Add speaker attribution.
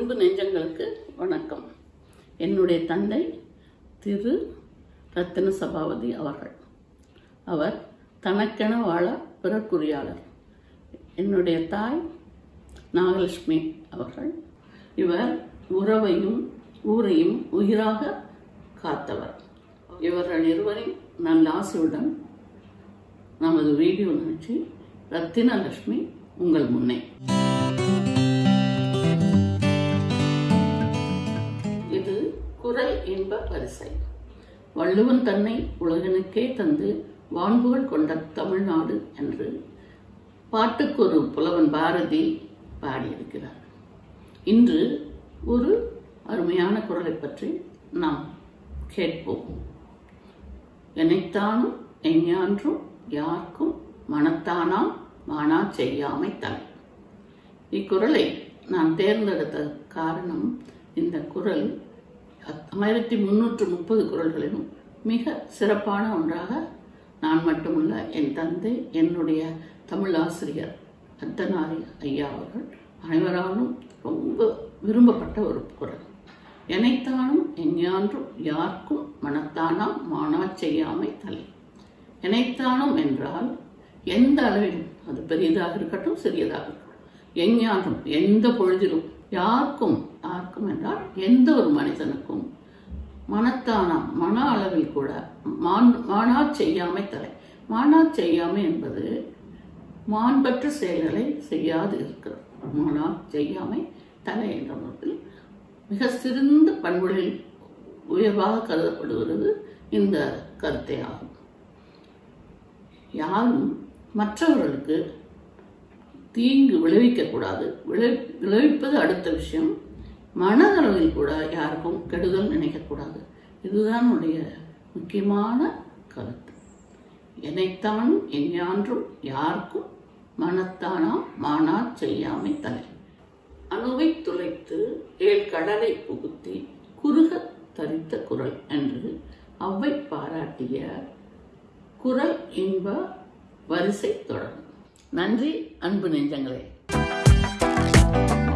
Speaker 1: அன்பு நெஞ்சங்களுக்கு வணக்கம் என்னுடைய தந்தை திரு ரத்தின சபாபதி அவர்கள் அவர் தனக்கென வாழ பிறக்குரியாளர் என்னுடைய தாய் நாகலட்சுமி அவர்கள் இவர் உறவையும் ஊரையும் உயிராக காத்தவர் இவர்கள் இருவரின் நல்ல ஆசையுடன் நமது வீடியோ நிகழ்ச்சி ரத்தினலட்சுமி உங்கள் முன்னே இது குரல் இன்ப வரிசை வள்ளுவன் தன்னை உலகனுக்கே தந்து வான்புகள் கொண்ட தமிழ்நாடு என்று பாட்டுக்கு ஒரு புலவன் பாரதி பாடியிருக்கிறார் இன்று ஒரு அருமையான குரலை பற்றி நாம் கேட்போம் எனைத்தானும் எஞ்ஞான்றும் யாருக்கும் மனத்தானாம் மானா செய்யாமை தலை இக்குறளை நான் தேர்ந்தெடுத்த காரணம் இந்த குரல் ஆயிரத்தி முன்னூற்று முப்பது குரல்களிலும் மிக சிறப்பான ஒன்றாக நான் மட்டுமல்ல என் தந்தை என்னுடைய தமிழ் ஆசிரியர் அத்தனாரி ஐயா அவர்கள் அனைவராலும் ரொம்ப விரும்பப்பட்ட ஒரு குரல் எனைத்தானும் எஞ்ஞான்றும் யாருக்கும் மனத்தானாம் மானா செய்யாமை தலை எனைத்தானும் என்றால் எந்த அளவிலும் அது பெரியதாக இருக்கட்டும் சிறியதாக இருக்கட்டும் எஞ்ஞான்றும் எந்த பொழுதிலும் யாருக்கும் யாருக்கும் என்றால் எந்த ஒரு மனிதனுக்கும் மனத்தானாம் மன அளவில் கூட மான் மானா செய்யாமை தலை மானா செய்யாமை என்பது மாண்பற்ற செயல்களை செய்யாது இருக்கிறது மானா செய்யாமை தலை என்ற நோக்கில் மிக சிறந்த பண்புகளில் உயர்வாக கருதப்படுகிறது இந்த கருத்தை ஆகும் யாரும் மற்றவர்களுக்கு தீங்கு விளைவிக்கக்கூடாது விளை விளைவிப்பது அடுத்த விஷயம் மனதளவில் கூட யாருக்கும் கெடுதல் நினைக்கக்கூடாது இதுதான் உடைய முக்கியமான கருத்து எனைத்தானும் எஞ்ஞான்றும் யாருக்கும் மனத்தானாம் மானா செய்யாமை தலை அணுவை துளைத்து ஏழ் கடலை புகுத்தி குறுக தரித்த குரல் என்று அவ்வை பாராட்டிய குரல் இன்ப வரிசை தொடரும் நன்றி அன்பு நெஞ்சங்களே